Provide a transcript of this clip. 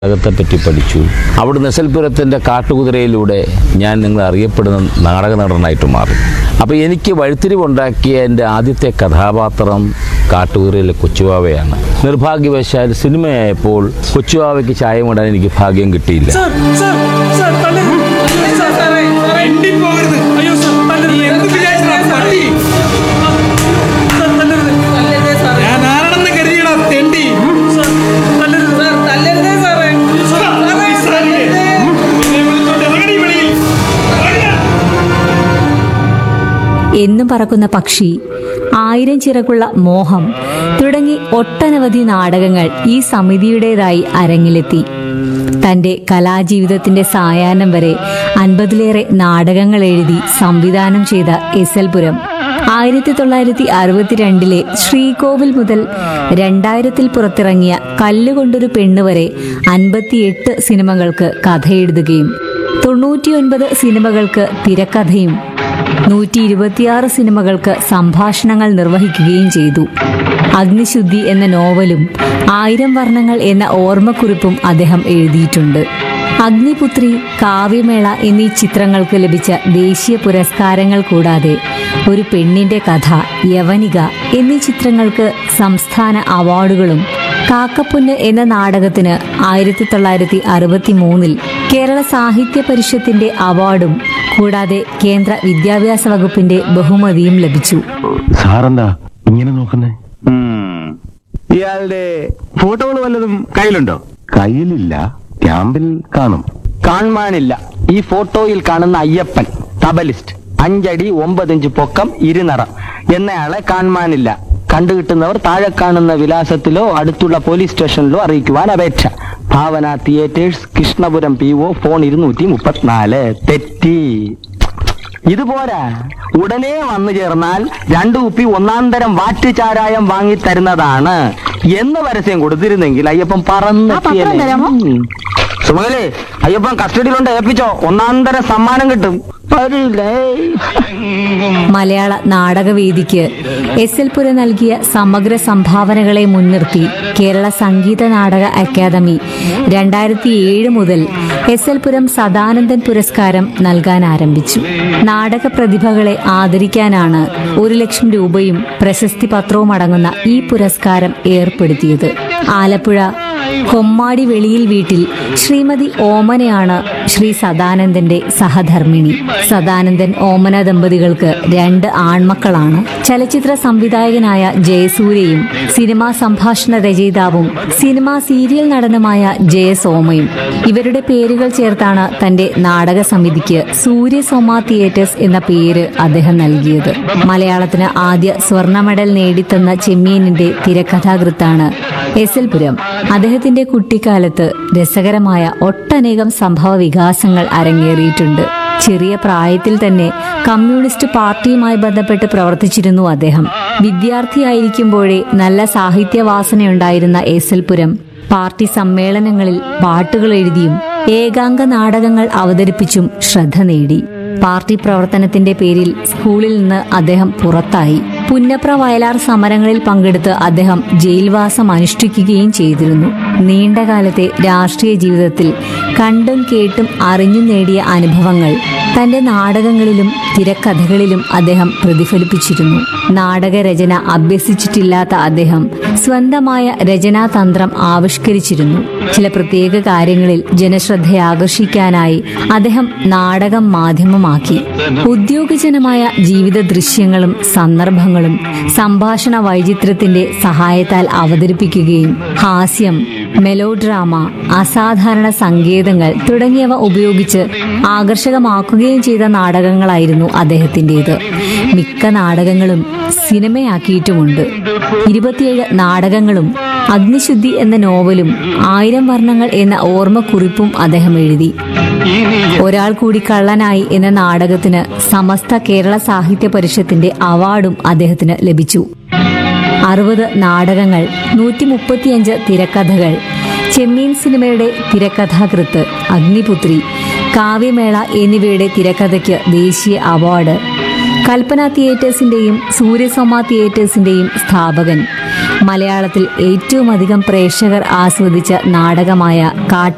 നാടകത്തെപ്പറ്റി പഠിച്ചു അവിടെ നെസൽപുരത്തിൻ്റെ കാട്ടുകുതിരയിലൂടെ ഞാൻ നിങ്ങൾ അറിയപ്പെടുന്ന നാടക നടനായിട്ട് മാറി അപ്പോൾ എനിക്ക് വഴിത്തിരിവുണ്ടാക്കിയ എൻ്റെ ആദ്യത്തെ കഥാപാത്രം കാട്ടുകുതിരയിലെ കൊച്ചുവാവയാണ് നിർഭാഗ്യവശാൽ സിനിമയായപ്പോൾ കൊച്ചുവാവയ്ക്ക് ചായമിടാൻ എനിക്ക് ഭാഗ്യം കിട്ടിയില്ല സാർ സാർ സാർ തല്ലരുത് സാർ സാറേ എണ്ണി പോകരുത് അയ്യോ സാർ തല്ലരുത് എന്ത് വിചാരിച്ചാ പട്ടി സാർ തല്ലരുത് ഞാൻ ആരാണെന്ന് കരുതിയടാ തെണ്ടി സാർ തല്ലരുത് സാർ തല്ലരുതേ സാറേ വെളിയിൽ എന്നും പറക്കുന്ന പക്ഷി ആയിരം ചിറകുള്ള മോഹം തുടങ്ങി ഒട്ടനവധി നാടകങ്ങൾ ഈ സമിതിയുടേതായി അരങ്ങിലെത്തി തന്റെ കലാജീവിതത്തിന്റെ സായാഹ്നം വരെ അൻപതിലേറെ നാടകങ്ങൾ എഴുതി സംവിധാനം ചെയ്ത എസ് എൽ പുരം ആയിരത്തി തൊള്ളായിരത്തി അറുപത്തിരണ്ടിലെ ശ്രീകോവിൽ മുതൽ രണ്ടായിരത്തിൽ പുറത്തിറങ്ങിയ കല്ലുകൊണ്ടൊരു പെണ്ണ് വരെ അൻപത്തിയെട്ട് സിനിമകൾക്ക് കഥയെഴുതുകയും തൊണ്ണൂറ്റിയൊൻപത് സിനിമകൾക്ക് തിരക്കഥയും നൂറ്റി ഇരുപത്തിയാറ് സിനിമകൾക്ക് സംഭാഷണങ്ങൾ നിർവഹിക്കുകയും ചെയ്തു അഗ്നിശുദ്ധി എന്ന നോവലും ആയിരം വർണ്ണങ്ങൾ എന്ന ഓർമ്മക്കുറിപ്പും അദ്ദേഹം എഴുതിയിട്ടുണ്ട് അഗ്നിപുത്രി കാവ്യമേള എന്നീ ചിത്രങ്ങൾക്ക് ലഭിച്ച ദേശീയ പുരസ്കാരങ്ങൾ കൂടാതെ ഒരു പെണ്ണിന്റെ കഥ യവനിക എന്നീ ചിത്രങ്ങൾക്ക് സംസ്ഥാന അവാർഡുകളും കാക്കപ്പൊന്ന് എന്ന നാടകത്തിന് ആയിരത്തി തൊള്ളായിരത്തി അറുപത്തി മൂന്നിൽ കേരള സാഹിത്യ പരിഷത്തിന്റെ അവാർഡും കൂടാതെ കേന്ദ്ര വിദ്യാഭ്യാസ വകുപ്പിന്റെ ബഹുമതിയും ലഭിച്ചു സാറെന്താ ഇങ്ങനെ നോക്കുന്നേ ഇയാളുടെ ഫോട്ടോകൾ വല്ലതും കയ്യിലുണ്ടോ കയ്യിലില്ല ക്യാമ്പിൽ കാണും കാണുവാനില്ല ഈ ഫോട്ടോയിൽ കാണുന്ന അയ്യപ്പൻ തബലിസ്റ്റ് അഞ്ചടി ഒമ്പതിഞ്ച് പൊക്കം ഇരുനിറം എന്നയാളെ കാണുവാനില്ല കണ്ടുകിട്ടുന്നവർ താഴെ കാണുന്ന വിലാസത്തിലോ അടുത്തുള്ള പോലീസ് സ്റ്റേഷനിലോ അറിയിക്കുവാൻ അപേക്ഷ Bhavana Theatres Krishnapuram P O phone ഇരുന്നൂറ്റി മുപ്പത്തിനാല് തെറ്റി ഇതുപോരാ ഉടനെ വന്നു ചേർന്നാൽ രണ്ടു കുപ്പി ഒന്നാം തരം വാറ്റ് ചാരായം വാങ്ങി തരുന്നതാണ് എന്ന് പരസ്യം കൊടുത്തിരുന്നെങ്കിൽ അയ്യപ്പൻ പറന്നെത്തിയല്ലേ ഉം. സുമകലേ അയ്യപ്പൻ കസ്റ്റഡിയിലുണ്ട് ഏൽപ്പിച്ചോ ഒന്നാം തരം സമ്മാനം കിട്ടും വരില്ലേ മലയാള നാടകവേദിക്ക് എസ് എൽ പുര നൽകിയ സമഗ്ര സംഭാവനകളെ മുൻനിർത്തി കേരള സംഗീത നാടക അക്കാദമി രണ്ടായിരത്തി ഏഴ് മുതൽ എസ് എൽ പുരം സദാനന്ദൻ പുരസ്കാരം നൽകാൻ ആരംഭിച്ചു നാടക പ്രതിഭകളെ ആദരിക്കാനാണ് ഒരു ലക്ഷം രൂപയും പ്രശസ്തി പത്രവും അടങ്ങുന്ന ഈ പുരസ്കാരം ഏർപ്പെടുത്തിയത് ആലപ്പുഴ കൊമ്മാടി വെളിയിൽ വീട്ടിൽ ശ്രീമതി ഓമനയാണ് ശ്രീ സദാനന്ദന്റെ സഹധർമ്മിണി സദാനന്ദൻ ഓമന ദമ്പതികൾക്ക് രണ്ട് ആൺമക്കളാണ് ചലച്ചിത്ര സംവിധായകനായ ജയസൂര്യയും സിനിമാ സംഭാഷണ രചയിതാവും സിനിമാ സീരിയൽ നടനുമായ ജയസോമയും ഇവരുടെ പേരുകൾ ചേർത്താണ് തന്റെ നാടക സമിതിക്ക് സൂര്യസോമ തിയേറ്റേഴ്സ് എന്ന പേര് അദ്ദേഹം നൽകിയത് മലയാളത്തിന് ആദ്യ സ്വർണ്ണ മെഡൽ നേടിത്തന്ന ചെമ്മീനിന്റെ തിരക്കഥാകൃത്താണ് എസ് എൽ പുരം അദ്ദേഹത്തിന്റെ കുട്ടിക്കാലത്ത് രസകരമായ ഒട്ടനേകം സംഭവ വികാസങ്ങൾ അരങ്ങേറിയിട്ടുണ്ട് ചെറിയ പ്രായത്തിൽ തന്നെ കമ്മ്യൂണിസ്റ്റ് പാർട്ടിയുമായി ബന്ധപ്പെട്ട് പ്രവർത്തിച്ചിരുന്നു അദ്ദേഹം വിദ്യാർത്ഥിയായിരിക്കുമ്പോഴേ നല്ല സാഹിത്യവാസനയുണ്ടായിരുന്ന എസ് എൽ പുരം പാർട്ടി സമ്മേളനങ്ങളിൽ പാട്ടുകൾ എഴുതിയും ഏകാംഗ നാടകങ്ങൾ അവതരിപ്പിച്ചും ശ്രദ്ധ നേടി പാർട്ടി പ്രവർത്തനത്തിന്റെ പേരിൽ സ്കൂളിൽ നിന്ന് അദ്ദേഹം പുറത്തായി പുന്നപ്ര വയലാർ സമരങ്ങളിൽ പങ്കെടുത്ത് അദ്ദേഹം ജയിൽവാസം അനുഷ്ഠിക്കുകയും ചെയ്തിരുന്നു നീണ്ടകാലത്തെ രാഷ്ട്രീയ ജീവിതത്തിൽ കണ്ടും കേട്ടും അറിഞ്ഞും നേടിയ അനുഭവങ്ങൾ തന്റെ നാടകങ്ങളിലും തിരക്കഥകളിലും അദ്ദേഹം പ്രതിഫലിപ്പിച്ചിരുന്നു നാടകരചന അഭ്യസിച്ചിട്ടില്ലാത്ത അദ്ദേഹം സ്വന്തമായ രചനാതന്ത്രം ആവിഷ്കരിച്ചിരുന്നു ചില പ്രത്യേക കാര്യങ്ങളിൽ ജനശ്രദ്ധയാകർഷിക്കാനായി അദ്ദേഹം നാടകം മാധ്യമമാക്കി ഉദ്യോഗജനമായ ജീവിത ദൃശ്യങ്ങളും സന്ദർഭങ്ങളും സംഭാഷണ വൈചിത്രത്തിന്റെ സഹായത്താൽ അവതരിപ്പിക്കുകയും ഹാസ്യം മെലോഡ്രാമ അസാധാരണ സങ്കേതങ്ങൾ തുടങ്ങിയവ ഉപയോഗിച്ച് ആകർഷകമാക്കുകയും ചെയ്ത നാടകങ്ങളായിരുന്നു അദ്ദേഹത്തിൻ്റെത് മിക്ക നാടകങ്ങളും സിനിമയാക്കിയിട്ടുമുണ്ട് ഇരുപത്തിയേഴ് നാടകങ്ങളും അഗ്നിശുദ്ധി എന്ന നോവലും ആയിരം വർണ്ണങ്ങൾ എന്ന ഓർമ്മക്കുറിപ്പും അദ്ദേഹം എഴുതി ഒരാൾ കൂടി കള്ളനായി എന്ന നാടകത്തിന് സമസ്ത കേരള സാഹിത്യ പരിഷത്തിന്റെ അവാർഡും അദ്ദേഹത്തിന് ലഭിച്ചു അറുപത് നാടകങ്ങൾ നൂറ്റി മുപ്പത്തിയഞ്ച് തിരക്കഥകൾ ചെമ്മീൻ സിനിമയുടെ തിരക്കഥാകൃത്ത് അഗ്നിപുത്രി കാവ്യമേള എന്നിവയുടെ തിരക്കഥയ്ക്ക് ദേശീയ അവാർഡ് കൽപ്പന തിയേറ്റേഴ്സിന്റെയും സൂര്യസോമ തിയേറ്റേഴ്സിന്റെയും സ്ഥാപകൻ മലയാളത്തിൽ ഏറ്റവും അധികം പ്രേക്ഷകർ ആസ്വദിച്ച നാടകമായ കാട്ട